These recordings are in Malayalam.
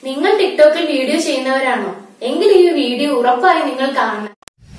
നിങ്ങൾ ടിക്ടോക്കിൽ വീഡിയോ ചെയ്യുന്നവരാണോ എങ്കിൽ ഈ വീഡിയോ ഉറപ്പായി നിങ്ങൾ കാണണം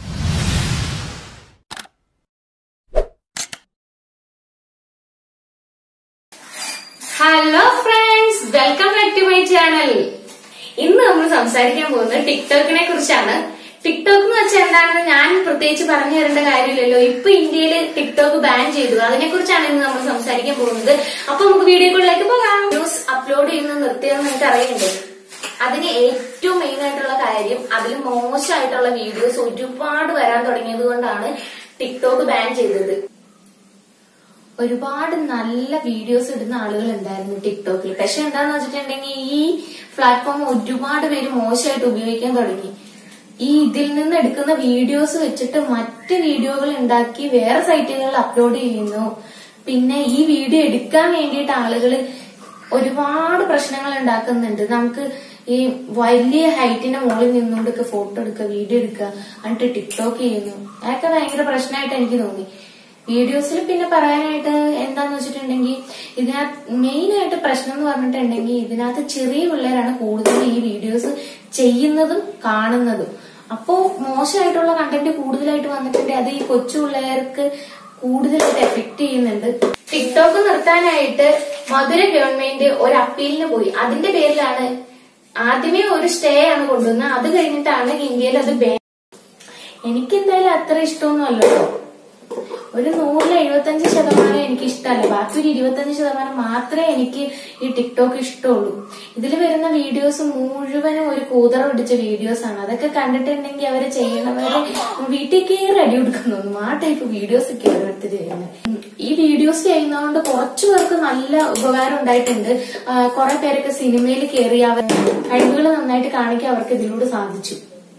hello friends welcome back to my channel ഇന്ന് നമ്മൾ സംസാരിക്കാൻ പോകുന്നത് ടിക്ടോക്കിനെ കുറിച്ചാണ് ടിക്ടോക്ക് എന്ന് വെച്ചാൽ എന്താണെന്ന് ഞാൻ പ്രത്യേകിച്ച് പറഞ്ഞു തരേണ്ട കാര്യമില്ലല്ലോ ഇപ്പൊ ഇന്ത്യയിൽ ടിക്ടോക്ക് ബാൻ ചെയ്തു അതിനെ കുറിച്ചാണ് ഇന്ന് നമ്മൾ സംസാരിക്കാൻ പോകുന്നത് അപ്പൊ നമുക്ക് വീഡിയോകളിലേക്ക് പോകാം ന്യൂസ് അപ്ലോഡ് ചെയ്യുന്നത് നിർത്തിയതെന്ന് എനിക്ക് അറിയണ്ടേ അതിന് ഏറ്റവും മെയിൻ ആയിട്ടുള്ള കാര്യം അതിൽ മോശമായിട്ടുള്ള വീഡിയോസ് ഒരുപാട് വരാൻ തുടങ്ങിയത് കൊണ്ടാണ് ടിക്ടോക്ക് ബാൻ ചെയ്തത് ഒരുപാട് നല്ല വീഡിയോസ് ഇടുന്ന ആളുകൾ ഉണ്ടായിരുന്നു ടിക്ടോക്കിൽ പക്ഷെ എന്താന്ന് വെച്ചിട്ടുണ്ടെങ്കിൽ ഈ പ്ലാറ്റ്ഫോം ഒരുപാട് പേര് മോശമായിട്ട് ഉപയോഗിക്കാൻ തുടങ്ങി ഈ ഇതിൽ നിന്ന് എടുക്കുന്ന വീഡിയോസ് വെച്ചിട്ട് മറ്റ് വീഡിയോകൾ ഉണ്ടാക്കി വേറെ സൈറ്റുകളിൽ അപ്ലോഡ് ചെയ്യുന്നു പിന്നെ ഈ വീഡിയോ എടുക്കാൻ വേണ്ടിയിട്ട് ആളുകൾ ഒരുപാട് പ്രശ്നങ്ങൾ ഉണ്ടാക്കുന്നുണ്ട് നമുക്ക് ഈ വലിയ ഹൈറ്റിന്റെ മുകളിൽ നിന്നുകൊണ്ടൊക്കെ ഫോട്ടോ എടുക്കുക വീഡിയോ എടുക്കുക എന്നിട്ട് ടിക്ടോക്ക് ചെയ്യുന്നു അതൊക്കെ ഭയങ്കര പ്രശ്നമായിട്ട് എനിക്ക് തോന്നി വീഡിയോസിൽ പിന്നെ പറയാനായിട്ട് എന്താന്ന് വെച്ചിട്ടുണ്ടെങ്കിൽ ഇതിനകത്ത് മെയിൻ ആയിട്ട് പ്രശ്നം എന്ന് പറഞ്ഞിട്ടുണ്ടെങ്കിൽ ഇതിനകത്ത് ചെറിയ പിള്ളേരാണ് കൂടുതൽ ഈ വീഡിയോസ് ചെയ്യുന്നതും കാണുന്നതും അപ്പോ മോശമായിട്ടുള്ള കണ്ടന്റ് കൂടുതലായിട്ട് വന്നിട്ടുണ്ട് അത് ഈ കൊച്ചു പിള്ളേർക്ക് കൂടുതലായിട്ട് എഫക്ട് ചെയ്യുന്നുണ്ട് ടിക്ടോക്ക് നിർത്താനായിട്ട് മധുര ഗവൺമെന്റ് ഒരു അപ്പീലിന് പോയി അതിന്റെ പേരിലാണ് ആദ്യമേ ഒരു സ്റ്റേ ആണ് കൊണ്ടുവന്നത് അത് കഴിഞ്ഞിട്ടാണ് ഇന്ത്യയിൽ അത് ബാൻ എനിക്കെന്തായാലും അത്ര ഇഷ്ടമൊന്നും അല്ലല്ലോ ഒരു നൂറിൽ എഴുപത്തഞ്ച് ശതമാനം എനിക്ക് ഇഷ്ടമല്ല ബാക്കി ഒരു ഇരുപത്തഞ്ച് ശതമാനം മാത്രമേ എനിക്ക് ഈ ടിക്ടോക്ക് ഇഷ്ടമുള്ളൂ ഇതിൽ വരുന്ന വീഡിയോസ് മുഴുവനും ഒരു കൂതറ പിടിച്ച വീഡിയോസ് ആണ് അതൊക്കെ കണ്ടിട്ടുണ്ടെങ്കിൽ അവര് ചെയ്യണവരെ വീട്ടിൽ കയറി അടി കൊടുക്കുന്നു ആ ടൈപ്പ് വീഡിയോസ് ഒക്കെ ഓരോരുത്തർ ചെയ്യുന്നത് ഈ വീഡിയോസ് ചെയ്യുന്നതുകൊണ്ട് കുറച്ചു പേർക്ക് നല്ല ഉപകാരം ഉണ്ടായിട്ടുണ്ട് കുറെ പേരൊക്കെ സിനിമയിൽ കയറി അവർ കഴിവുകൾ നന്നായിട്ട് കാണിക്കാൻ അവർക്ക് ഇതിലൂടെ സാധിച്ചു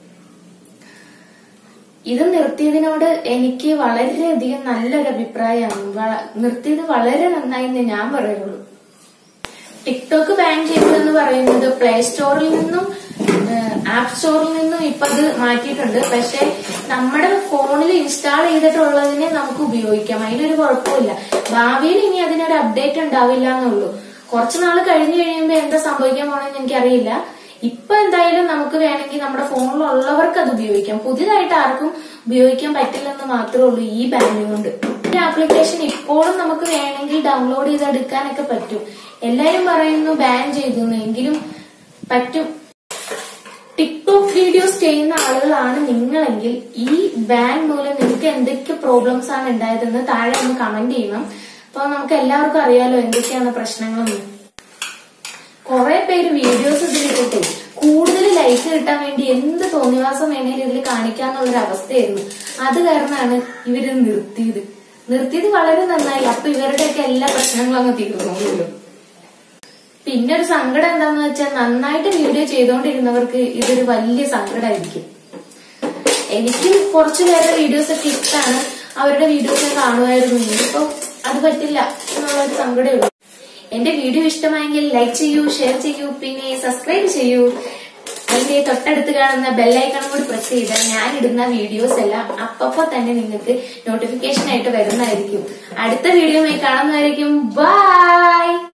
ഇത് നിർത്തിയതിനോട് എനിക്ക് വളരെയധികം നല്ലൊരു അഭിപ്രായമാണ് വള- നിർത്തിയത് വളരെ നന്നായി എന്ന് ഞാൻ പറയുള്ളൂ ടിക്ടോക്ക് ബാൻ ചെയ്തതെന്ന് പറയുന്നത് പ്ലേ സ്റ്റോറിൽ നിന്നും ആപ്പ് സ്റ്റോറിൽ നിന്നും ഇപ്പൊ അത് മാറ്റിയിട്ടുണ്ട് പക്ഷെ നമ്മുടെ ഫോണിൽ ഇൻസ്റ്റാൾ ചെയ്തിട്ടുള്ളതിനെ നമുക്ക് ഉപയോഗിക്കാം അതിനൊരു കുഴപ്പമില്ല ഭാവിയിൽ ഇനി അതിനൊരു അപ്ഡേറ്റ് ഉണ്ടാവില്ല എന്നുള്ളൂ കുറച്ചു നാൾ കഴിഞ്ഞു കഴിയുമ്പോൾ എന്താ സംഭവിക്കാൻ പോണെന്ന് എനിക്കറിയില്ല ഇപ്പൊ എന്തായാലും നമുക്ക് വേണമെങ്കിൽ നമ്മുടെ ഫോണിലുള്ളവർക്ക് അത് ഉപയോഗിക്കാം പുതിയതായിട്ട് ആർക്കും ഉപയോഗിക്കാൻ പറ്റില്ലെന്ന് മാത്രമേ ഉള്ളൂ ഈ ബാനിങ് കൊണ്ട് ഈ ആപ്ലിക്കേഷൻ ഇപ്പോഴും നമുക്ക് വേണമെങ്കിൽ ഡൗൺലോഡ് ചെയ്തെടുക്കാനൊക്കെ പറ്റും എല്ലാരും പറയുന്നു ബാൻ ചെയ്തു എന്ന്. എങ്കിലും പറ്റും ടിക്ടോക്ക് വീഡിയോസ് ചെയ്യുന്ന ആളുകളാണ് നിങ്ങളെങ്കിൽ ഈ ബാൻ മൂലം നിങ്ങൾക്ക് എന്തൊക്കെ പ്രോബ്ലംസ് ആണ് ഉണ്ടായതെന്ന് താഴെ ഒന്ന് കമന്റ് ചെയ്യണം അപ്പൊ നമുക്ക് എല്ലാവർക്കും അറിയാലോ എന്തൊക്കെയാണ് പ്രശ്നങ്ങളെന്ന് കുറെ പേര് വീഡിയോസ് ഇതിലിട്ടിട്ട് കൂടുതൽ ലൈക്ക് കിട്ടാൻ വേണ്ടി എന്ത് തോന്നിവാസം വേണേലും ഇതിൽ കാണിക്കാന്നുള്ളൊരു അവസ്ഥയായിരുന്നു അത് കാരണമാണ് ഇവര് നിർത്തിയത് നിർത്തിയത് വളരെ നന്നായി അപ്പൊ ഇവരുടെയൊക്കെ എല്ലാ പ്രശ്നങ്ങളും അങ്ങ് തീർന്നു പിന്നെ ഒരു സങ്കടം എന്താന്ന് വെച്ചാൽ നന്നായിട്ട് വീഡിയോ ചെയ്തുകൊണ്ടിരുന്നവർക്ക് ഇതൊരു വലിയ സങ്കടമായിരിക്കും എനിക്കും കുറച്ചു പേരുടെ വീഡിയോസ് ഒക്കെ ഇഷ്ടമാണ് അവരുടെ വീഡിയോസ് കാണുമായിരുന്നു ഇനിയിപ്പോ അത് പറ്റില്ല എന്നുള്ളൊരു സങ്കടമേ ഉള്ളൂ എന്റെ വീഡിയോ ഇഷ്ടമായെങ്കിൽ ലൈക്ക് ചെയ്യൂ ഷെയർ ചെയ്യൂ പിന്നെ സബ്സ്ക്രൈബ് ചെയ്യൂ അതിന്റെ തൊട്ടടുത്ത് കാണുന്ന ബെല്ലൈക്കണം കൂടി പ്രസ് ചെയ്താൽ ഞാൻ ഇടുന്ന വീഡിയോസ് എല്ലാം അപ്പപ്പോ തന്നെ നിങ്ങൾക്ക് നോട്ടിഫിക്കേഷൻ ആയിട്ട് വരുന്നതായിരിക്കും അടുത്ത വീഡിയോയുമായി കാണുന്നതായിരിക്കും ബൈ